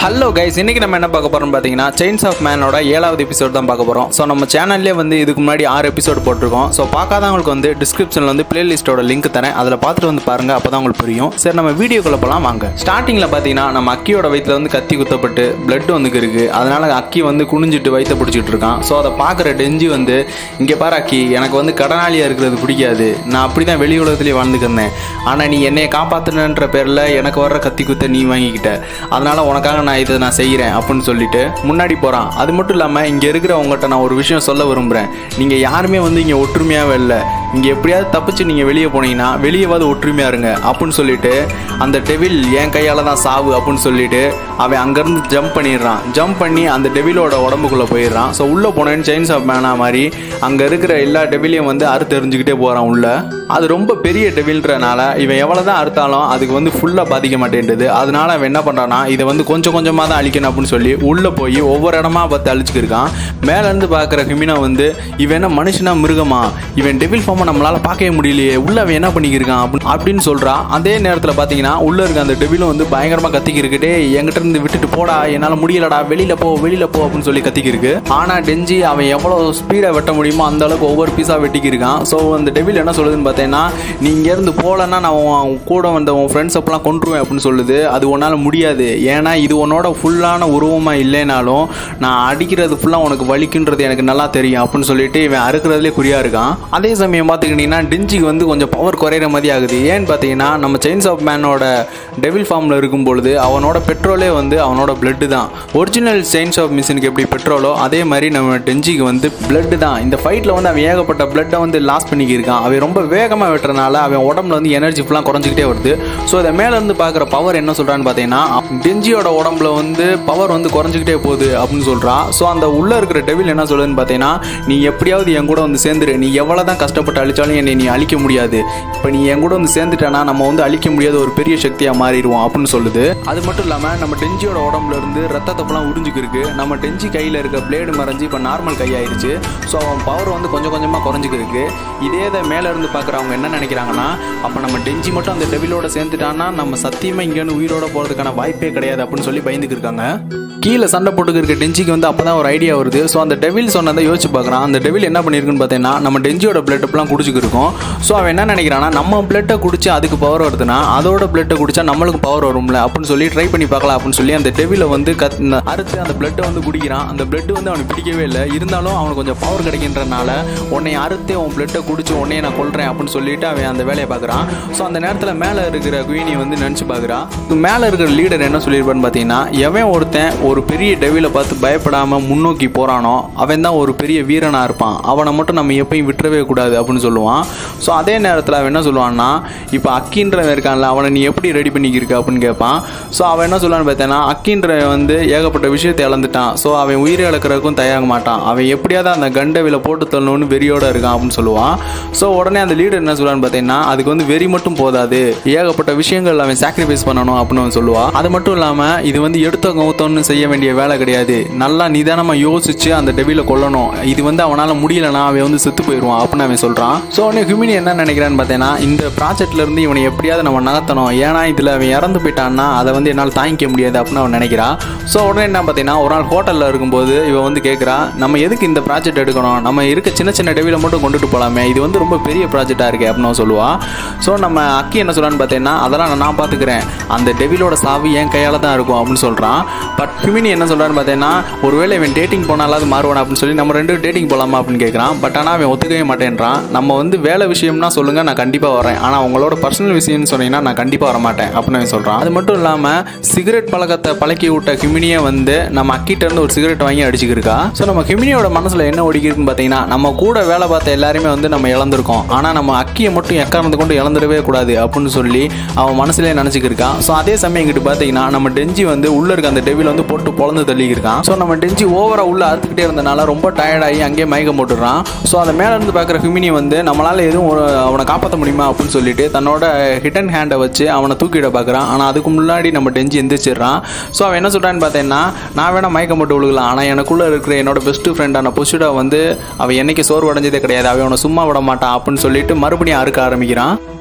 hello guys இன்னைக்கு நம்ம என்ன பார்க்க போறோம்னு பார்த்தீங்கன்னா செயின்ஸ் ஆஃப் மேனோட ஏழாவது எபிசோட் தான் பார்க்க போறோம் ஸோ நம்ம சேனல்லே வந்து இதுக்கு முன்னாடி ஆறு எபிசோட் போட்டிருக்கோம் ஸோ பார்க்காதவங்களுக்கு வந்து டிஸ்கிரிப்ஷனில் வந்து பிளேலிஸ்ட்டோட லிங்க் தரேன் அதில் பார்த்துட்டு வந்து பாருங்க அப்போ தான் உங்களுக்கு புரியும் சரி நம்ம வீடியோக்குள்ள போகலாம் வாங்க ஸ்டார்டிங்கில் பார்த்தீங்கன்னா நம்ம அக்கியோட வயிற்றுல வந்து கத்தி குத்தப்பட்டு பிளட் வந்து இருக்கு அதனால அக்கி வந்து குனிஞ்சிட்டு வயிற்ற பிடிச்சிட்டு இருக்கான் ஸோ அதை பார்க்குற டெஞ்சி வந்து இங்கே பாரு அக்கி எனக்கு வந்து கடனாளியாக இருக்கிறது பிடிக்காது நான் அப்படி தான் வெளி உலகத்துலேயே வாழ்ந்துக்கிறேன் ஆனால் நீ என்னைய காப்பாற்றுனன்ற பேரில் எனக்கு வர்ற கத்தி குத்த நீ வாங்கிக்கிட்ட அதனால உனக்காக நான் இதை நான் செய்கிறேன் அப்படின்னு சொல்லிட்டு முன்னாடி போகிறான் அது மட்டும் இல்லாமல் இங்கே இருக்கிறவங்ககிட்ட நான் ஒரு விஷயம் சொல்ல விரும்புகிறேன் நீங்கள் யாருமே வந்து இங்கே ஒற்றுமையாகவே இல்லை இங்கே எப்படியாவது தப்பிச்சு நீங்கள் வெளியே போனீங்கன்னா வெளியேவாது ஒற்றுமையாக இருங்க அப்படின்னு சொல்லிட்டு அந்த டெவில் என் கையால் தான் சாவு அப்படின்னு சொல்லிட்டு அவன் அங்கேருந்து ஜம்ப் பண்ணிடுறான் ஜம்ப் பண்ணி அந்த டெவிலோட உடம்புக்குள்ளே போயிடுறான் ஸோ உள்ளே போனேன்னு செயின்ஸ் ஆஃப் மேனா மாதிரி அங்கே இருக்கிற எல்லா டெவிலையும் வந்து அறுத்து எறிஞ்சுக்கிட்டே போகிறான் உள்ள அது ரொம்ப பெரிய டெவில்ன்றனால இவன் எவ்வளோ தான் அறுத்தாலும் அதுக்கு வந்து ஃபுல்லாக பாதிக்க மாட்டேன்றது அதனால அவன் என்ன பண்ணுறான்னா இதை வந்து கொஞ்சம் கொஞ்சமாக தான் அழிக்கணும் அப்படின்னு சொல்லி உள்ளே போய் ஒவ்வொரு இடமா பார்த்து அழிச்சுக்கிருக்கான் மேலேருந்து பார்க்குற ஹிமினா வந்து இவன் என்ன மனுஷனா மிருகமா இவன் டெவில் ஃபார்மை நம்மளால் பார்க்கவே முடியலையே உள்ள அவன் என்ன பண்ணிக்கிருக்கான் அப்படின்னு அப்படின்னு சொல்கிறான் அதே நேரத்தில் பார்த்தீங்கன்னா உள்ளே இருக்க அந்த டெவிலும் வந்து பயங்கரமாக கத்திக்கிருக்கிட்டே என்கிட்ட இருந்து விட்டுட்டு போடா என்னால் முடியலடா வெளியில் போ வெளியில் போ அப்படின்னு சொல்லி கத்திக்கிருக்கு ஆனால் டெஞ்சி அவன் எவ்வளோ ஸ்பீடாக வெட்ட முடியுமோ அந்த அளவுக்கு ஒவ்வொரு பீஸாக வெட்டிக்கிருக்கான் ஸோ அந்த டெவில் என்ன சொல்லுதுன்னு பார்த்தீங்கன்னா நீ இங்கேருந்து போகலன்னா நான் உன் கூட வந்த உன் ஃப்ரெண்ட்ஸ் அப்பெல்லாம் கொண்டுருவேன் அப்படின்னு சொல்லுது அது உன்னால் முடியாது ஏன்னா இது உன்னோட ஃபுல்லான உருவமாக இல்லைனாலும் நான் அடிக்கிறது ஃபுல்லாக உனக்கு வலிக்குன்றது எனக்கு நல்லா தெரியும் அப்படின்னு சொல்லிட்டு இவன் அறுக்கிறதுலே குறியா இருக்கான் அதே சமயம் பார்த்துக்கிட்டிங்கன்னா டிஞ்சிக்கு வந்து கொஞ்சம் பவர் குறையிற மாதிரி ஆகுது ஏன்னு பார்த்தீங்கன்னா நம்ம செயின்ஸ் ஆஃப் மேனோட டெவில் ஃபார்மில் இருக்கும் பொழுது அவனோட பெட்ரோலே வந்து அவனோட பிளட்டு தான் ஒரிஜினல் செயின்ஸ் ஆஃப் மிஷினுக்கு எப்படி பெட்ரோலோ அதே மாதிரி நம்ம டெஞ்சிக்கு வந்து பிளட்டு தான் இந்த ஃபைட்டில் வந்து அவன் ஏகப்பட்ட பிளட்டை வந்து லாஸ் பண்ணிக்கிருக்கான் அவன் ரொம்ப வேகமாக வெட்டுறனால அவன் உடம்புல வந்து எனர்ஜி ஃபுல்லாக குறைஞ்சிக்கிட்டே வருது ஸோ இதை மேலேருந்து பார்க்குற பவர் என்ன சொல்கிறான்னு பார்த்தீங்கன்னா டெஞ்சியோட உடம்புல வந்து பவர் வந்து குறைஞ்சிக்கிட்டே போகுது அப்படின்னு சொல்கிறான் ஸோ அந்த உள்ளே இருக்கிற டெவில் என்ன சொல்லுதுன்னு பார்த்தீங்கன்னா நீ எப்படியாவது என் கூட வந்து சேர்ந்துரு நீ எவ்வளோ தான் கஷ்டப்பட்டு அழிச்சாலும் என்னை நீ அழிக்க முடியாது இப்போ நீ என் கூட வந்து சேர்ந்துட்டேன்னா நம்ம வந்து அழிக்க முடியாத ஒரு பெரிய சக்தியாக மாறிடுவோம் அப்படின்னு சொல்லுது அது மட்டும் இல்லாமல் நம்ம டெஞ்சியோட உடம்புல இருந்து ரத்தத்தை ஃபுல்லாக உறிஞ்சிக்கிருக்கு நம்ம டெஞ்சி கையில் இருக்க பிளேடு மறைஞ்சு இப்போ நார்மல் கையாயிருச்சு ஸோ அவன் பவர் வந்து கொஞ்சம் கொஞ்சமாக குறைஞ்சிக்கிருக்கு இதே இதை மேலே இருந்து பார்க்குறவங்க என்ன நினைக்கிறாங்கன்னா அப்போ நம்ம டெஞ்சி மட்டும் அந்த டெவிலோட சேர்ந்துட்டான்னா நம்ம சத்தியமாக இங்கேருந்து உயிரோட போகிறதுக்கான வாய்ப்பே கிடையாது அப்படின்னு சொல்லி பயந்துக்கு இருக்காங்க கீழே சண்டை போட்டுக்கிருக்க டெஞ்சிக்கு வந்து அப்போ தான் ஒரு ஐடியா வருது ஸோ அந்த டெவில் சொன்னதை யோசிச்சு பார்க்குறான் அந்த டெவில் என்ன பண்ணியிருக்குன்னு பார்த்தீங்கன்னா நம்ம டெஞ்சியோட பிளட்டப்லாம் குடிச்சிக்கிருக்கோம் ஸோ அவன் என்ன நினைக்கிறான்னா நம்ம பிளட்டை குடிச்சு அதுக்கு பவர் வருதுன்னா அதோட பிளட்டை குடிச்சா நம்மளுக்கு பவர் வரும்ல அப்படின்னு சொல்லி ட்ரை பண்ணி பார்க்கலாம் அப்படின்னு சொல்லி அந்த டெவில வந்து கத் அறுத்து அந்த பிளட்டை வந்து குடிக்கிறான் அந்த பிளட் வந்து அவனுக்கு பிடிக்கவே இல்லை இருந்தாலும் அவனுக்கு கொஞ்சம் பவர் கிடைக்கின்றனால உன்னை அறுத்து உன் பிளட்டை குடிச்சு உன்னையே நான் கொல்றேன் அப்படின்னு சொல்லிட்டு அவன் அந்த வேலையை பார்க்குறான் ஸோ அந்த நேரத்தில் மேலே இருக்கிற குயினி வந்து நினச்சி பார்க்குறான் மேலே இருக்கிற லீடர் என்ன சொல்லியிருப்பான்னு பார்த்தீங்கன்னா எவன் ஒருத்தன் ஒரு பெரிய டெவில பார்த்து பயப்படாமல் முன்னோக்கி போகிறானோ அவன் தான் ஒரு பெரிய வீரனாக இருப்பான் அவனை மட்டும் நம்ம எப்பயும் விட்டுறவே கூடாது அப்படின்னு சொல்லுவான் ஸோ அதே நேரத்தில் அவன் என்ன சொல்லுவான்னா இப்போ அக்கின்றவன் இருக்கான்ல அவனை நீ எப்படி ரெடி பண்ணிக்கிருக்க அப்படின்னு கேட்பான் ஸோ அவன் என்ன சொல்லுவான்னு பார்த்தேன்னா அக்கின்றவன் வந்து ஏகப்பட்ட விஷயத்தை இழந்துட்டான் ஸோ அவன் உயிரை இழக்கிறதுக்கும் தயாராக மாட்டான் அவன் எப்படியாவது அந்த கண்டவில போட்டு தள்ளணும்னு வெறியோட இருக்கான் அப்படின்னு சொல்லுவான் ஸோ உடனே அந்த லீடர் என்ன சொல்லுவான்னு பார்த்தீங்கன்னா அதுக்கு வந்து வெறி மட்டும் போதாது ஏகப்பட்ட விஷயங்கள் அவன் சாக்ரிஃபைஸ் பண்ணணும் அப்படின்னு அவன் சொல்லுவான் அது மட்டும் இல்லாமல் இது வந்து எடுத்த கவுத்தோன்னு செய்ய வேண்டிய வேலை கிடையாது நல்லா நிதானமாக யோசிச்சு அந்த டெவில கொல்லணும் இது வந்து அவனால் முடியலனா அவன் வந்து செத்து போயிடுவான் அப்படின்னு அவன் சொல்கிறான் ஸோ உடனே ஹியூமினி என்ன நினைக்கிறான்னு பார்த்தீங்கன்னா இந்த ப்ராஜெக்ட்ல இருந்து இவனை எப்படியாவது நம்ம நகர்த்தணும் ஏன்னா இதில் அவன் இறந்து போயிட்டான்னா அதை வந்து என்னால் தாங்கிக்க முடியாது அப்படின்னு அவன் நினைக்கிறான் ஸோ உடனே என்ன பார்த்தீங்கன்னா ஒரு நாள் ஹோட்டலில் இருக்கும்போது இவன் வந்து கேட்குறா நம்ம எதுக்கு இந்த ப்ராஜெக்ட் எடுக்கணும் நம்ம இருக்க சின்ன சின்ன டெவில மட்டும் கொண்டுட்டு போகலாமே இது வந்து ரொம்ப பெரிய ப்ராஜெக்டாக இருக்கு அப்படின்னு அவன் சொல்லுவான் ஸோ நம்ம அக்கி என்ன சொல்கிறான்னு பார்த்தீங்கன்னா அதெல்லாம் நான் பார்த்துக்கிறேன் அந்த டெவிலோட சாவி என் கையால் தான் இருக்கும் அப்படின்னு சொல்கிறான் பட் ஹியூமினி என்ன சொல்கிறான்னு பார்த்தீங்கன்னா ஒருவேளை இவன் டேட்டிங் போனாலாவது மாறுவான் அப்படின்னு சொல்லி நம்ம ரெண்டு டேட்டிங் போகலாமா அப்படின்னு கேட்குறான் பட் ஆனால் அவன் ஒத்துக்கவே மாட்டேன்றான் நம்ம வந்து வேலை விஷயம்னா சொல்லுங்கள் நான் கண்டிப்பாக வரேன் ஆனால் உங்களோட பர்சனல் விஷயம்னு சொன்னீங்கன்னா நான் கண்டிப்பாக வர மாட்டேன் அப்படின்னு அவன் சொல்கிறான் அது மட்டும் இல்லாமல் சிகரெட் பழக்கத்தை பழக்கி விட்ட ஹிமினியை வந்து நம்ம அக்கிட்ட இருந்து ஒரு சிகரெட் வாங்கி அடிச்சுக்கிருக்கா ஸோ நம்ம ஹிமினியோட மனசில் என்ன ஓடிக்கிருக்குன்னு பார்த்தீங்கன்னா நம்ம கூட வேலை பார்த்த எல்லாருமே வந்து நம்ம இழந்திருக்கோம் ஆனால் நம்ம அக்கியை மட்டும் எக்காரணத்தை கொண்டு இழந்துடவே கூடாது அப்படின்னு சொல்லி அவன் மனசுலேயே நினச்சிக்கிருக்கான் ஸோ அதே சமயம் இங்கிட்டு பார்த்தீங்கன்னா நம்ம டெஞ்சி வந்து உள்ள இருக்க அந்த டெவில் வந்து போட்டு பொழந்து தள்ளிக்கிருக்கான் ஸோ நம்ம டெஞ்சி ஓவரா உள்ள அறுத்துக்கிட்டே இருந்தனால ரொம்ப டயர்டாகி அங்கேயே மயக்கம் போட்டுடுறான் ஸோ அந்த மேலே இருந்து பார்க்குற ஹிமினி வந்து நம்மளால் எதுவும் ஒரு அவனை காப்பாற்ற முடியுமா அப்படின்னு சொல்லிட்டு தன்னோட ஹிடன் ஹேண்டை வச்சு அவனை தூக்கிட பார்க்குறான் ஆனால் அதுக்கு முன்னாடி நம்ம டெஞ்சி எந்திரிச்சிடுறான் ஸோ அவன் என்ன சொல்கிறான்னு பார்த்தேன்னா நான் வேணா மயக்கம் போட்டு விழுகலாம் ஆனால் எனக்குள்ளே இருக்கிற என்னோட பெஸ்ட் ஃப்ரெண்டான புஷுடா வந்து அவன் என்னைக்கு சோர்வு அடைஞ்சதே கிடையாது அவன் அவனை சும்மா விட மாட்டான் அப்படின்னு சொல்லிட்டு மறுபடியும் அறுக்க ஆரம்பிக்கிறான் ஸோ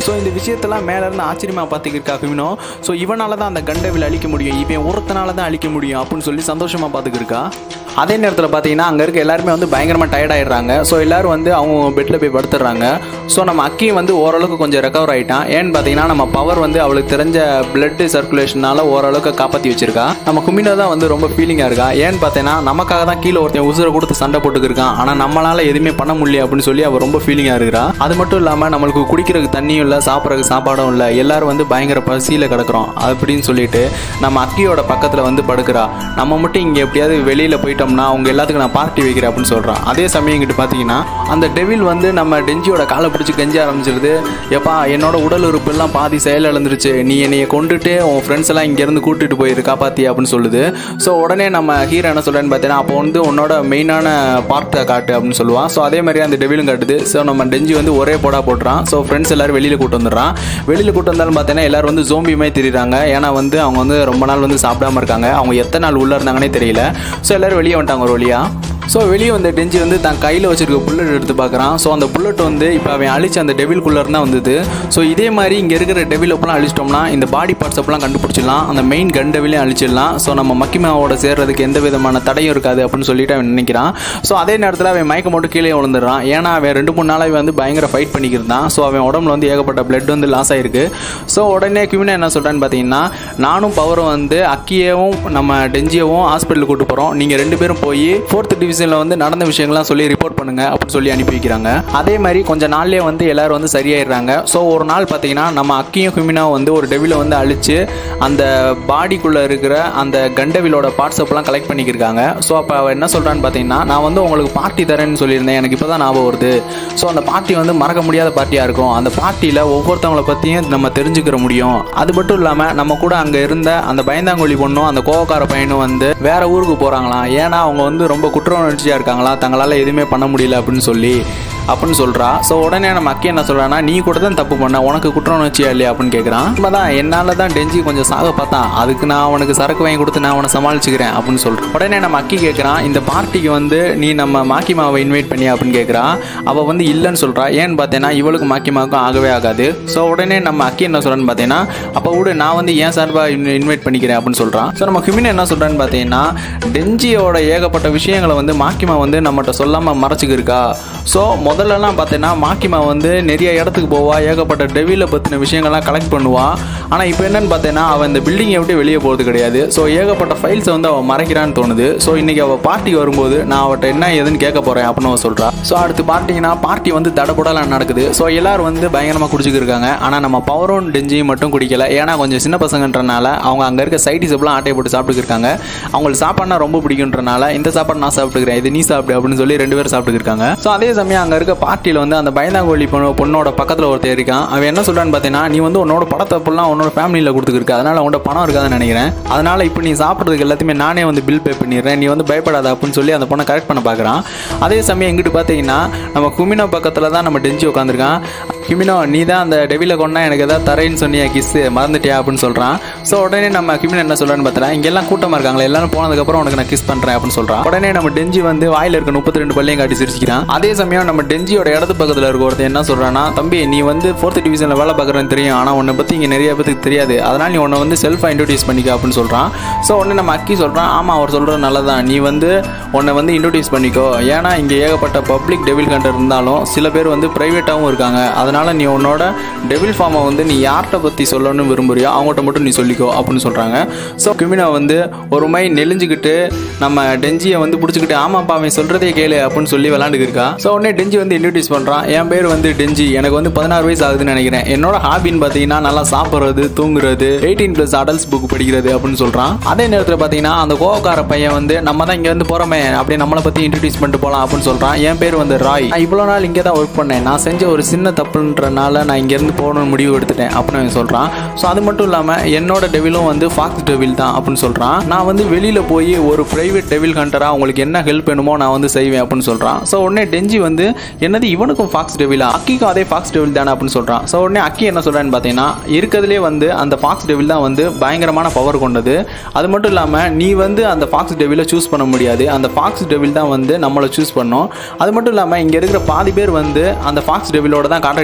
ஸோ இந்த விஷயத்தெல்லாம் மேலே இருந்து ஆச்சரியமாக பார்த்துக்கிருக்கா குமினோ ஸோ இவனால தான் அந்த கண்டவில் அழிக்க முடியும் இவன் ஒருத்தனால தான் அழிக்க முடியும் அப்படின்னு சொல்லி சந்தோஷமாக பார்த்துக்கிருக்கா அதே நேரத்தில் பார்த்தீங்கன்னா அங்கே இருக்க எல்லாருமே வந்து பயங்கரமாக டயர்ட் ஆயிடுறாங்க ஸோ எல்லாரும் வந்து அவங்க பெட்டில் போய் படுத்துடுறாங்க ஸோ நம்ம அக்கியும் வந்து ஓரளவுக்கு கொஞ்சம் ரெக்கவர் ஆகிட்டான் ஏன்னு பார்த்தீங்கன்னா நம்ம பவர் வந்து அவளுக்கு தெரிஞ்ச பிளட் சர்க்குலேஷனால ஓரளவுக்கு காப்பாற்றி வச்சிருக்கா நம்ம குமினோ தான் வந்து ரொம்ப ஃபீலிங்காக இருக்கா ஏன்னு பார்த்தீங்கன்னா நமக்காக தான் கீழே ஒருத்தன் உசுரை கொடுத்து சண்டை போட்டுக்கிருக்கான் ஆனால் நம்மளால எதுவுமே பண்ண முடியல அப்படின்னு சொல்லி அவள் ரொம்ப ஃபீலிங்காக இருக்கிறா அது மட்டும் இல்லாமல் நம்மளுக்கு குடிக்கிறதுக்கு தண்ணியும் இல்லை சாப்பிட்றதுக்கு சாப்பாடும் இல்லை எல்லாரும் வந்து பயங்கர பசியில் கிடக்குறோம் அப்படின்னு சொல்லிட்டு நம்ம அக்கியோட பக்கத்தில் வந்து படுக்கிறா நம்ம மட்டும் இங்கே எப்படியாவது வெளியில் போயிட்டோம்னா அவங்க எல்லாத்துக்கும் நான் பார்ட்டி வைக்கிறேன் அப்படின்னு சொல்கிறான் அதே சமயம் இங்கிட்டு பார்த்தீங்கன்னா அந்த டெவில் வந்து நம்ம டெஞ்சியோட காலை பிடிச்சி கெஞ்ச ஆரம்பிச்சிருது எப்பா என்னோட உடல் உறுப்பு எல்லாம் பாதி செயல் இழந்துருச்சு நீ என்னைய கொண்டுட்டு உன் ஃப்ரெண்ட்ஸ் எல்லாம் இங்கேருந்து கூட்டிட்டு போயிரு காப்பாத்தி அப்படின்னு சொல்லுது ஸோ உடனே நம்ம ஹீரோ என்ன சொல்றேன்னு பார்த்தீங்கன்னா அப்போ வந்து உன்னோட மெயினான பார்ட்டை காட்டு அப்படின்னு சொல்லுவான் ஸோ அதே மாதிரி அந்த டெவிலும் காட்டுது ஸோ நம்ம டெஞ்சி வந்து ஒரே போடா போட்டுறான் ஸோ ஃப்ரெண்ட்ஸ் எல்லாரும் வெளியில் கூட்டு வந்துடுறான் வெளியில் கூட்டு வந்தாலும் பார்த்தீங்கன்னா எல்லாரும் வந்து ஜோம்பியுமே தெரியுறாங்க ஏன்னா வந்து அவங்க வந்து ரொம்ப நாள் வந்து சாப்பிடாம இருக்காங்க அவங்க எத்தனை நாள் உள்ளே இருந்தாங்கன்னே தெரியல ஸோ எல்லாரும் வெளியே வந்துட்டாங்க ஒரு வழியா ஸோ வெளியே வந்த டெஞ்சி வந்து தான் கையில் வச்சிருக்க புல்லட் எடுத்து பார்க்குறான் ஸோ அந்த புல்லட் வந்து இப்போ அவன் அழிச்ச அந்த டெவில்குள்ளே தான் வந்தது ஸோ இதே மாதிரி இங்கே இருக்கிற டெவில் அப்பெல்லாம் அழிச்சிட்டோம்னா இந்த பாடி பார்ட்ஸ் அப்பெல்லாம் கண்டுபிடிச்சிடலாம் அந்த மெயின் கன் டெவிலையும் அழிச்சிடலாம் ஸோ நம்ம மக்கிமாவோட சேர்றதுக்கு எந்த விதமான தடையும் இருக்காது அப்படின்னு சொல்லிட்டு அவன் நினைக்கிறான் ஸோ அதே நேரத்தில் அவன் மயக்க மட்டும் கீழே விழுந்துடுறான் ஏன்னா அவன் ரெண்டு மூணு நாளாக வந்து பயங்கர ஃபைட் பண்ணிக்கிருந்தான் ஸோ அவன் உடம்புல வந்து ஏகப்பட்ட பிளட் வந்து லாஸ் ஆயிருக்கு ஸோ உடனே கிமினா என்ன சொல்கிறான்னு பார்த்தீங்கன்னா நானும் பவரும் வந்து அக்கியவும் நம்ம டெஞ்சியவும் ஹாஸ்பிட்டலுக்கு கூட்டு போகிறோம் நீங்கள் ரெண்டு பேரும் போய் ஃபோர்த் டிவிஷனில் வந்து நடந்த விஷயங்கள்லாம் சொல்லி ரிப்போர்ட் பண்ணுங்க அப்படின்னு சொல்லி அனுப்பி வைக்கிறாங்க அதே மாதிரி கொஞ்ச நாள்லயே வந்து எல்லாரும் வந்து சரியாயிடுறாங்க ஸோ ஒரு நாள் பார்த்தீங்கன்னா நம்ம அக்கியும் ஹியூமினாவும் வந்து ஒரு டெவில வந்து அழிச்சு அந்த பாடிக்குள்ளே இருக்கிற அந்த கண்டவிலோட பார்ட்ஸ் அப்பெல்லாம் கலெக்ட் பண்ணிக்கிருக்காங்க ஸோ அப்போ அவள் என்ன சொல்கிறான்னு பார்த்தீங்கன்னா நான் வந்து உங்களுக்கு பார்ட்டி தரேன்னு சொல்லியிருந்தேன் எனக்கு இப்போ தான் ஞாபகம் வருது ஸோ அந்த பார்ட்டி வந்து மறக்க முடியாத பார்ட்டியாக இருக்கும் அந்த பார்ட்டியில் ஒவ்வொருத்தவங்கள பற்றியும் நம்ம தெரிஞ்சுக்கிற முடியும் அது மட்டும் இல்லாமல் நம்ம கூட அங்கே இருந்த அந்த பயந்தாங்கொழி பொண்ணும் அந்த கோவக்கார பையனும் வந்து வேற ஊருக்கு போகிறாங்களாம் ஏன்னா அவங்க வந்து ரொம்ப குற்ற உணர்ச்சியாக இருக்காங்களா தங்களால் எதுவுமே பண்ண முடியல அப்படின்னு சொல்லி அப்படின்னு சொல்கிறா ஸோ உடனே நம்ம அக்கி என்ன சொல்கிறான்னா நீ கூட தான் தப்பு பண்ண உனக்கு குற்ற உணர்ச்சியா இல்லையா அப்படின்னு கேட்குறான் உண்மைதான் என்னால் தான் டெஞ்சி கொஞ்சம் சாக பார்த்தான் அதுக்கு நான் அவனுக்கு சரக்கு வாங்கி கொடுத்து நான் அவனை சமாளிச்சுக்கிறேன் அப்படின்னு சொல்கிறேன் உடனே நம்ம அக்கி கேட்குறான் இந்த பார்ட்டிக்கு வந்து நீ நம்ம மாக்கிமாவை இன்வைட் பண்ணியா அப்படின்னு கேட்குறா அவள் வந்து இல்லைன்னு சொல்கிறா ஏன்னு பார்த்தேன்னா இவளுக்கு மாக்கிமாவுக்கும் ஆகவே ஆகாது ஸோ உடனே நம்ம அக்கி என்ன சொல்கிறான்னு பார்த்தீங்கன்னா அப்போ விடு நான் வந்து ஏன் சார்பாக இன்வைட் பண்ணிக்கிறேன் அப்படின்னு சொல்கிறான் ஸோ நம்ம ஹிமின் என்ன சொல்கிறான்னு பார்த்தீங்கன்னா டெஞ்சியோட ஏகப்பட்ட விஷயங்களை வந்து மாக்கிமா வந்து நம்மகிட்ட சொல்லாமல் மறைச்சிக்கிருக்கா ஸோ முதல்லலாம் பார்த்தீங்கன்னா மாக்கிமா வந்து நிறைய இடத்துக்கு போவா ஏகப்பட்ட டெவில பற்றின விஷயங்கள்லாம் கலெக்ட் பண்ணுவா ஆனால் இப்போ என்னன்னு பார்த்தீங்கன்னா அவன் இந்த பில்டிங்கை விட்டு வெளியே போகிறது கிடையாது ஸோ ஏகப்பட்ட ஃபைல்ஸை வந்து அவள் மறைக்கிறான்னு தோணுது ஸோ இன்னைக்கு அவள் பார்ட்டிக்கு வரும்போது நான் அவட்ட என்ன ஏதுன்னு கேட்க போகிறேன் அப்படின்னு அவள் சொல்கிறா ஸோ அடுத்து பார்த்தீங்கன்னா பார்ட்டி வந்து தடபுடலாம் நடக்குது ஸோ எல்லாரும் வந்து பயங்கரமாக குடிச்சிக்கிருக்காங்க ஆனால் நம்ம பவரும் டெஞ்சியும் மட்டும் குடிக்கல ஏன்னா கொஞ்சம் சின்ன பசங்கன்றனால அவங்க அங்கே இருக்க சைடிஸ் எல்லாம் ஆட்டையை போட்டு சாப்பிட்டுருக்காங்க அவங்களுக்கு சாப்பாடுனா ரொம்ப பிடிக்குன்றனால இந்த சாப்பாடு நான் சாப்பிட்டுக்கிறேன் இது நீ சாப்பிடு அப்படின்னு சொல்லி ரெண்டு பேரும் சாப்பிட்டுருக்காங்க ஸோ அதே சமயம் அங்கே இருக்க பார்ட்டியில் வந்து அந்த பயந்தாங்கோழி பொண்ணு பொண்ணோட பக்கத்தில் ஒருத்தர் இருக்கான் அவன் என்ன சொல்கிறான்னு பார்த்தீங்கன்னா நீ வந்து உன்னோட படத்தை ஃபுல்லாக உன்னோட ஃபேமிலியில் கொடுத்துருக்க அதனால உன்னோட பணம் இருக்காதுன்னு நினைக்கிறேன் அதனால இப்போ நீ சாப்பிட்றதுக்கு எல்லாத்தையுமே நானே வந்து பில் பே பண்ணிடுறேன் நீ வந்து பயப்படாத அப்படின்னு சொல்லி அந்த பொண்ணை கரெக்ட் பண்ண பார்க்குறான் அதே சமயம் எங்கிட்டு பார்த்தீங்கன்னா நம்ம குமினோ பக்கத்தில் தான் நம்ம டெஞ்சி உட்காந்துருக்கான் கிமினோ நீ தான் அந்த டெவில கொண்டா எனக்கு ஏதாவது தரேன்னு சொன்னியா கிஸ்ஸு மறந்துட்டியா அப்படின்னு சொல்கிறான் ஸோ உடனே நம்ம கிமினோ என்ன சொல்கிறான்னு பார்த்தா இங்கெல்லாம் கூட்டமாக இருக்காங்களே எல்லாரும் போனதுக்கப்புறம் உனக்கு நான் கிஸ் பண்ணுறேன் அப்படின்னு சொல்கிறான் உடனே நம்ம டெஞ்சி வந்து வாயில் இருக்க முப்பத்தி ரெண்டு பள்ளியும் காட்டி சிரிச்சிக்கிறான் அதே சமயம் நம்ம டெஞ்சியோட இடது பக்கத்தில் இருக்க ஒருத்தன் என்ன சொல்கிறான்னா தம்பி நீ வந்து ஃபோர்த் டிவிஷனில் வேலை பார்க்குறேன்னு தெரியும் ஆனால் உன்னை பற்றி இங்கே நிறைய பேருக்கு தெரியாது அதனால் நீ உன்னை வந்து செல்ஃபாக இன்ட்ரோடியூஸ் பண்ணிக்க அப்படின்னு சொல்கிறான் ஸோ உடனே நம்ம அக்கி சொல்கிறான் ஆமாம் அவர் சொல்கிறது நல்லதான் நீ வந்து உன்னை வந்து இன்ட்ரோடியூஸ் பண்ணிக்கோ ஏன்னா இங்கே ஏகப்பட்ட பப்ளிக் டெவில் கண்டர் இருந்தாலும் சில பேர் வந்து ப்ரைவேட்டாகவும் இருக்காங்க அதனால் நீ உன்னோட டெவில் ஃபார்மை வந்து நீ யார்கிட்ட பற்றி சொல்லணும்னு விரும்புறியோ அவங்ககிட்ட மட்டும் நீ சொல்லிக்கோ அப்படின்னு சொல்கிறாங்க ஸோ கிமினா வந்து ஒரு மை நெளிஞ்சுக்கிட்டு நம்ம டெஞ்சியை வந்து பிடிச்சிக்கிட்டு ஆமாப்பா அவன் சொல்கிறதே கேளு அப்படின்னு சொல்லி விளாண்டுக்கு இருக்கா ஸோ உடனே டெஞ்சி வந்து இன்ட்ரடியூஸ் பண்ணுறான் என் பேர் வந்து டெஞ்சி எனக்கு வந்து பதினாறு வயசு ஆகுதுன்னு நினைக்கிறேன் என்னோட ஹாபின்னு பார்த்தீங்கன்னா நல்லா சாப்பிட்றது தூங்குறது எயிட்டீன் ப்ளஸ் அடல்ட்ஸ் புக் படிக்கிறது அப்படின்னு சொல்கிறான் அதே நேரத்தில் பார்த்தீங்கன்னா அந்த கோவக்கார பையன் வந்து நம்ம தான் இங்கே வந்து போகிறோமே அப்படியே நம்மளை பற்றி இன்ட்ரடியூஸ் பண்ணிட்டு போகலாம் அப்படின்னு சொல்கிறான் என் பேர் வந்து ராய் நான் இவ்வளோ நாள் இங்கே தான் ஒர்க் பண்ணேன் நான் செஞ்ச ஒரு சின்ன தப்புன்றனால நான் இங்கேருந்து போகணும்னு முடிவு எடுத்துட்டேன் அப்படின்னு அவன் சொல்கிறான் ஸோ அது மட்டும் இல்லாமல் என்னோட டெவிலும் வந்து ஃபாக்ஸ் டெவில் தான் அப்படின்னு சொல்கிறான் நான் வந்து வெளியில் போய் ஒரு ப்ரைவேட் டெவில் ஹண்டராக உங்களுக்கு என்ன ஹெல்ப் வேணுமோ நான் வந்து செய்வேன் அப்படின்னு சொல்கிறான் ஸோ உடனே டெஞ்சி வந்து என்னது இவனுக்கும் ஃபாக்ஸ் டெவிலா அக்கிக்கும் அதே ஃபாக்ஸ் டெவில் தானே அப்படின்னு சொல்கிறான் ஸோ உடனே அக்கி என்ன சொல்கிறான்னு பார்த்தீங்கன்னா இருக்கிறதுலே வந்து அந்த ஃபாக்ஸ் டெவில் தான் வந்து பயங்கரமான பவர் கொண்டது அது மட்டும் இல்லாமல் நீ வந்து அந்த ஃபாக்ஸ் டெவிலை சூஸ் பண்ண முடியாது அந்த ஃபாக்ஸ் டெவில் தான் வந்து நம்மளை சூஸ் பண்ணோம் அது மட்டும் இல்லாமல் இங்கே இருக்கிற பாதி பேர் வந்து அந்த ஃபாக்ஸ் டெவிலோட தான் கான்டாக்ட்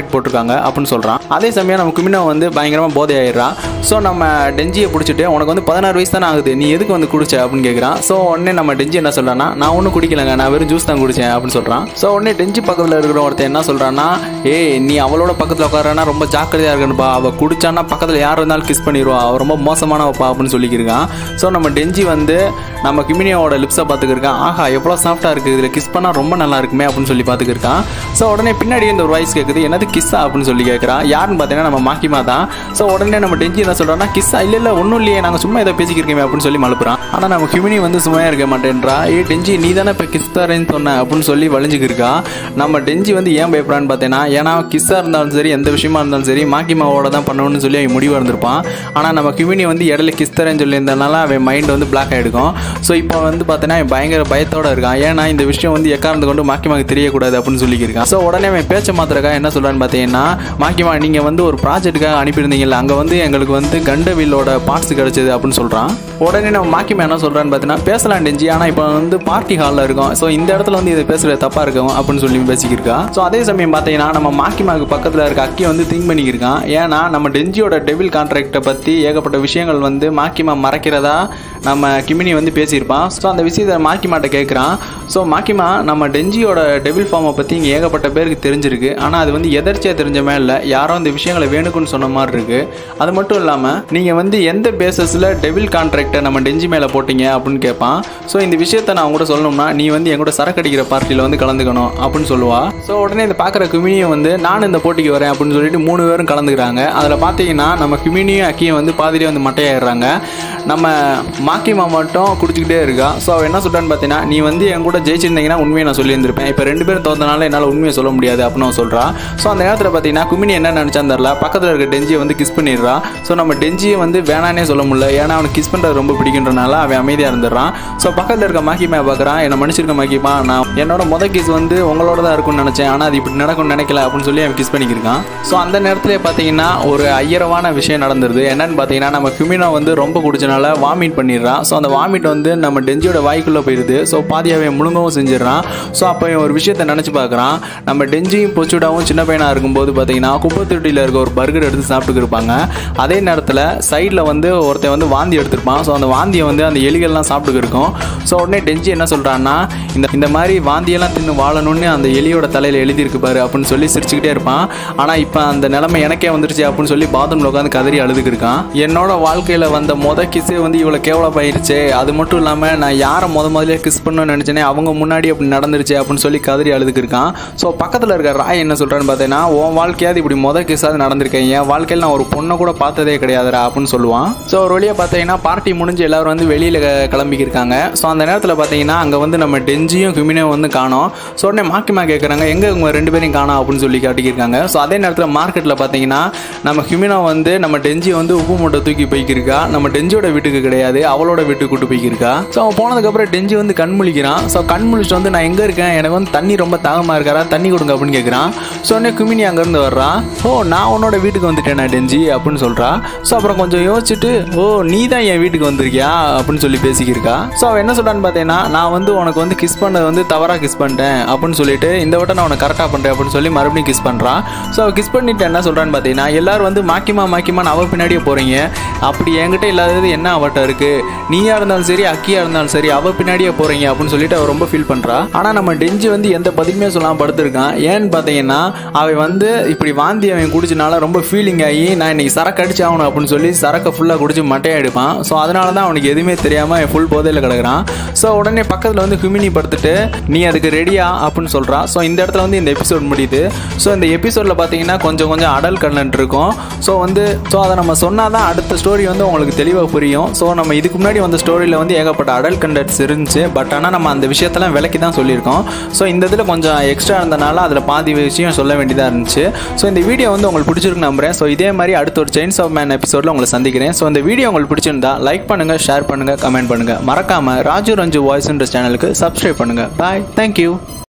கான்ட்ராக்ட் போட்டிருக்காங்க அப்படின்னு சொல்கிறான் அதே சமயம் நம்ம குமினோ வந்து பயங்கரமாக போதை ஆயிடுறான் ஸோ நம்ம டெஞ்சியை பிடிச்சிட்டு உனக்கு வந்து பதினாறு வயசு தானே ஆகுது நீ எதுக்கு வந்து குடிச்ச அப்படின்னு கேட்குறான் ஸோ உடனே நம்ம டெஞ்சி என்ன சொல்கிறான்னா நான் ஒன்றும் குடிக்கலங்க நான் வெறும் ஜூஸ் தான் குடிச்சேன் அப்படின்னு சொல்கிறான் ஸோ உடனே டெஞ்சி பக்கத்தில் இருக்கிற ஒருத்தன் என்ன சொல்கிறான்னா ஏய் நீ அவளோட பக்கத்தில் உட்காரனா ரொம்ப ஜாக்கிரதையாக இருக்கணுப்பா அவள் குடிச்சான்னா பக்கத்தில் யார் இருந்தாலும் கிஸ் பண்ணிடுவா அவள் ரொம்ப மோசமானவப்பா அப்படின்னு சொல்லிக்கிருக்கான் ஸோ நம்ம டெஞ்சி வந்து நம்ம கிமினியாவோட லிப்ஸை பார்த்துக்கிருக்கான் ஆஹா எவ்வளோ சாஃப்டாக இருக்குது இதில் கிஸ் பண்ணால் ரொம்ப நல்லா இருக்குமே அப்படின்னு சொல்லி பார்த்துக்கிருக்கான் ஸோ உடனே பின்னாடி இந்த ஒரு வாய்ஸ் கேட்குது என்னது கிஸ்ஸா அப்படின்னு சொல்லி கேட்குறான் யாருன்னு பார்த்தீங்கன்னா நம்ம மாக்கிமா தான் ஸோ உடனே நம்ம டெஞ்சி என்ன சொல்கிறான்னா கிஸ்ஸா இல்லை இல்லை ஒன்றும் இல்லையே நாங்கள் சும்மா இதை பேசிக்கிருக்கோமே அப்படின்னு சொல்லி மழுப்புறான் ஆனால் நம்ம ஹியூமினி வந்து சும்மையாக இருக்க மாட்டேன்றா ஏ டெஞ்சி நீ தானே இப்போ கிஸ் தரேன்னு சொன்ன அப்படின்னு சொல்லி வலிஞ்சுக்கிருக்கா நம்ம டெஞ்சி வந்து ஏன் பயப்படுறான்னு பார்த்தீங்கன்னா ஏன்னா கிஸ்ஸாக இருந்தாலும் சரி எந்த விஷயமா இருந்தாலும் சரி மாக்கிமாவோட தான் பண்ணணும்னு சொல்லி அவன் முடிவாக இருந்திருப்பான் ஆனால் நம்ம ஹியூமினி வந்து இடையில கிஸ் தரேன்னு சொல்லியிருந்தனால அவன் மைண்ட் வந்து பிளாக் ஆகிடுக்கும் ஸோ இப்போ வந்து பார்த்தீங்கன்னா அவன் பயங்கர பயத்தோட இருக்கான் ஏன்னா இந்த விஷயம் வந்து எக்காரணத்து கொண்டு மாக்கிமாக்கு தெரியக்கூடாது அப்படின்னு சொல்லியிருக்கான் ஸோ உடனே அவன் பேச்ச மாத்திரக்கா என்ன சொல்கிறான்னு பார்த்தீங்கன்னா மாக்கிமா நீங்கள் வந்து ஒரு ப்ராஜெக்ட்டுக்காக அனுப்பியிருந்தீங்கல்ல அங்கே வந்து எங்களுக்கு வந்து கண்டவில்லோட பார்ட்ஸ் கிடைச்சது அப்படின்னு சொல்கிறான் உடனே நம்ம மாக்கிமா என்ன சொல்கிறான்னு பார்த்தீங்கன்னா பேசலாம் டெஞ்சி ஆனால் இப்போ வந்து பார்ட்டி ஹாலில் இருக்கும் ஸோ இந்த இடத்துல வந்து இதை பேசுகிறது தப்பாக இருக்கும் அப்படின்னு சொல்லி பேசிக்கிருக்கா ஸோ அதே சமயம் பார்த்தீங்கன்னா நம்ம மாக்கிமாக்கு பக்கத்தில் இருக்க அக்கி வந்து திங்க் பண்ணிக்கிருக்கான் ஏன்னா நம்ம டெஞ்சியோட டெவில் கான்ட்ராக்டை பற்றி ஏகப்பட்ட விஷயங்கள் வந்து மாக்கிமா மறைக்கிறதா நம்ம கிமினி வந்து பேசியிருப்பான் ஸோ அந்த விஷயத்தை மாக்கிமாட்ட கேட்குறான் ஸோ மாக்கிமா நம்ம டெஞ்சியோட டெவில் ஃபார்மை பற்றி இங்கே ஏகப்பட்ட பேருக்கு தெரிஞ்சிருக்கு ஆனால் அது வந்து எதர்ச்சியாக தெரிஞ்ச மாதிரி இல்லை யாரோ இந்த விஷயங்களை வேணுக்குன்னு சொன்ன மாதிரி இருக்கு அது மட்டும் இல்லாமல் நீங்கள் வந்து எந்த பேசஸில் டெவில் கான்ட்ராக்டை நம்ம டெஞ்சி மேலே போட்டீங்க அப்படின்னு கேட்பான் ஸோ இந்த விஷயத்த நான் கூட சொல்லணும்னா நீ வந்து என் கூட சரக்கு அடிக்கிற பார்ட்டியில் வந்து கலந்துக்கணும் அப்படின்னு சொல்லுவா ஸோ உடனே இந்த பார்க்குற குமினியை வந்து நானும் இந்த போட்டிக்கு வரேன் அப்படின்னு சொல்லிட்டு மூணு பேரும் கலந்துக்கிறாங்க அதில் பார்த்தீங்கன்னா நம்ம குமினியும் அக்கியும் வந்து பாதிரியே வந்து மட்டையாயிடுறாங்க நம்ம மாக்கிமா மட்டும் குடிச்சிக்கிட்டே இருக்கா ஸோ அவள் என்ன சொல்கிறான்னு பார்த்தீங்கன்னா நீ வந்து என் கூட ஜெயிச்சிருந்தீங்கன்னா உண்மையை நான் சொல்லியிருந்திருப்பேன் இப்போ ரெண்டு பேரும் தோத்தனால என்னால் உண்மையை சொல்ல முடியாது அப்படின்னு அவன் சொல்கிறா ஸோ அந்த நேரத்தில் பார்த்தீங்கன்னா குமினி என்ன நினச்சான்னு தெரில பக்கத்தில் இருக்க டெஞ்சியை வந்து கிஸ் பண்ணிடுறா ஸோ நம்ம டெஞ்சியை வந்து வேணானே சொல்ல முடியல ஏன்னா அவனுக்கு கிஸ் பண்ணுறது ரொம்ப பிடிக்குன்றனால அவன் அமைதியாக இருந்துடுறான் ஸோ பக்கத்தில் இருக்க மாக்கிமா பார்க்குறான் என்னை மன்னிச்சிருக்க மாக்கிமா நான் என்னோட முத கிஸ் வந்து உங்களோட தான் இருக்கும்னு நினச்சேன் ஆனால் அது இப்படி நடக்கும்னு நினைக்கல அப்படின்னு சொல்லி அவன் கிஸ் பண்ணிக்கிருக்கான் ஸோ அந்த நேரத்தில் பார்த்தீங்கன்னா ஒரு ஐயரவான விஷயம் நடந்துருது என்னன்னு பார்த்தீங்கன்னா நம்ம குமினோ வந்து ரொம்ப குடிச்சனால வாமிட் பண்ணிடுறான் ஸோ அந்த வாமிட் வந்து நம்ம டெஞ்சியோட வாய்க்குள்ளே போயிடுது ஸோ பாதி அவன் முழுங்கவும் செஞ்சிடறான் ஸோ அப்போ இவன் ஒரு விஷயத்தை நினச்சி பார்க்குறான் நம்ம டெஞ்சியும் பொச்சுடாவும் சின்ன பையனாக இருக்கும்போது பார்த்தீங்கன்னா குப்பத்தொட்டியில் இருக்க ஒரு பர்கர் எடுத்து சாப்பிட்டுக்கு இருப்பாங்க அதே நேரத்தில் சைடில் வந்து ஒருத்தன் வந்து வாந்தி எடுத்திருப்பான் ஸோ அந்த வாந்தியை வந்து அந்த எலிகள்லாம் சாப்பிட்டுக்கு இருக்கும் ஸோ உடனே டெஞ்சி என்ன சொல்கிறான்னா இந்த இந்த மாதிரி வாந்தியெல்லாம் தின்னு வாழணும்னு அந்த எலியோட தலையில் எழுதியிருக்கு பாரு அப்படின்னு சொல்லி சிரிச்சுக்கிட்டே இருப்பான் ஆனால் இப்போ அந்த நிலைமை எனக்கே வந்துருச்சு அப்படின்னு சொல்லி பாத்ரூமில் உட்காந்து கதறி அழுதுக்கு இருக்கான் என்னோட வாழ்க்கையில் வந்த மொத கிஸ்ஸே வந்து இவ்வளோ கேவலப்பாயிருச்சு அது மட்டும் இல்லாமல் நான் யாரை முத முதல்ல கிஸ் பண்ணணும்னு நினச்சேனே அவங்க முன்னாடி அப்படி நடந்துருச்சு அப்படின்னு சொல்லி கதறி அழுதுக்கு இருக்கான் ஸோ பக்கத்தில் இருக்க ராய் என்ன சொல்கிறான்னு பார்த்தீங்கன்னா உன் வாழ்க்கையாவது இப்படி முத கிஸ்ஸாவது நடந்திருக்கேன் என் வாழ்க்கையில் நான் ஒரு பொண்ணை கூட பார்த்ததே கிடையாதுடா அப்படின்னு சொல்லுவான் ஸோ ஒரு வழியாக பார்த்தீங்கன்னா பார்ட்டி முடிஞ்சு எல்லாரும் வந்து வெளியில் கிளம்பிக்கிருக்காங்க ஸோ அந்த நேரத்தில் பார்த்தீங்கன்னா அங்கே வந்து நம்ம டெஞ்சியும் ஹியூமினையும் வந்து காணோம் ஸோ உடனே மாக்கிமா கேட்குறாங்க எங்கே உங்க ரெண்டு பேரையும் காணோம் அப்படின்னு சொல்லி காட்டிக்கிருக்காங்க ஸோ அதே நேரத்தில் மார்க்கெட்டில் பார்த்தீங்கன்னா நம்ம ஹியூமினோ வந்து நம்ம டெஞ்சி வந்து உப்பு மூட்டை தூக்கி போய்க்கிருக்கா நம்ம டெஞ்சியோட வீட்டுக்கு கிடையாது அவளோட வீட்டுக்கு கூட்டு போய்க்கிருக்கா ஸோ அவன் போனதுக்கப்புறம் டெஞ்சி வந்து கண் முழிக்கிறான் ஸோ கண் முழிச்சிட்டு வந்து நான் எங்கே இருக்கேன் எனக்கு வந்து தண்ணி ரொம்ப தாகமாக இருக்காரா தண்ணி கொடுங்க அப்படின்னு கேட்குறான் ஸோ உடனே குமினி அங்கேருந்து வர்றான் ஓ நான் உன்னோட வீட்டுக்கு வந்துட்டேன் டெஞ்சி அப்படின்னு சொல்கிறா ஸோ அப்புறம் கொஞ்சம் யோசிச்சுட்டு ஓ நீ தான் என் வீட்டுக்கு வந்திருக்கியா அப்படின்னு சொல்லி பேசிக்கிருக்கா ஸோ அவன் என்ன சொல்கிறான்னு பார்த்தீங்கன்னா நான் வந்து உனக்கு வந்து கிஸ் பண்ணது வந்து தவறாக கிஸ் பண்ணிட்டேன் அப்படின்னு சொல்லிட்டு இந்த வட்டம் நான் உனக்கு கரெக்டாக பண்ணுறேன் அப்படின்னு சொல்லி மறுபடியும் கிஸ் பண்ணுறான் ஸோ அவள் கிஸ் பண்ணிட்டு என்ன சொல்கிறான்னு பார்த்தீங்கன்னா எல்லாரும் வந்து மாக்கிமா மாக்கிமான்னு அவள் பின்னாடியே போகிறீங்க அப்படி என்கிட்ட இல்லாதது என்ன அவட்ட இருக்குது நீயா இருந்தாலும் சரி அக்கியா இருந்தாலும் சரி அவள் பின்னாடியே போகிறீங்க அப்படின்னு சொல்லிட்டு அவள் ரொம்ப ஃபீல் பண்ணுறா ஆனால் நம்ம டெஞ்சி வந்து எந்த பதிலுமே சொல்லாமல் படுத்திருக்கான் ஏன்னு பார்த்தீங்கன்னா அவன் வந்து இப்படி வாந்தி அவன் குடிச்சனால ரொம்ப ஃபீலிங் ஆகி நான் இன்னைக்கு சரக்கு அடிச்சு ஆகணும் அப்படின்னு சொல்லி சரக்கை ஃபுல்லாக குடிச்சு மட்டையாக எடுப்பான் ஸோ அதனால தான் அவனுக்கு எதுவுமே தெரியாமல் அவன் ஃபுல் போதையில் கிடக்குறான் ஸோ உடனே பக்கத்தில் வந்து ஹியூமினி படுத்துட்டு நீ அதுக்கு ரெடியா அப்படின்னு சொல்கிறான் ஸோ இந்த இடத்துல வந்து இந்த எபிசோட் முடியுது ஸோ இந்த எபிசோடில் பார்த்தீங்கன்னா கொஞ்சம் கொஞ்சம் அடல் கண்டென்ட் இருக்கும் ஸோ வந்து ஸோ அதை நம்ம சொன்னால் தான் அடுத்த ஸ்டோரி வந்து உங்களுக்கு தெளிவாக புரியும் ஸோ நம்ம இதுக்கு முன்னாடி வந்த ஸ்டோரியில் வந்து ஏகப்பட்ட அடல் கண்டென்ட்ஸ் இருந்துச்சு பட் ஆனால் நம்ம அந்த விஷயத்தெல்லாம் விலக்கி தான் சொல்லியிருக்கோம் ஸோ இந்த இதில் கொஞ்சம் எக்ஸ்ட்ரா இருந்தனால அதில் பாதி விஷயம் சொல்ல வேண்டியதாக இருந்துச்சு ஸோ இந்த வீடியோ வந்து உங்களுக்கு பிடிச்சிருக்கு நம்புறேன் ஸோ இதே மாதிரி அடுத்த ஒரு செயின்ஸ் ஆஃப் மேன் எபிசோடில் உங்களை சந்திக்கிறேன் ஸோ இந்த வீடியோ உங்களுக்கு பிடிச்சிருந்தா லைக் பண்ணுங்கள் ஷேர் பண்ணுங்கள் கமெண்ட் பண்ணுங்கள் மறக்காமல் ராஜு ரஞ்சு வாய்ஸ்ன்ற சேனலுக்கு சப்ஸ்கிரைப் பண்ணுங்கள் பாய் தேங்க்யூ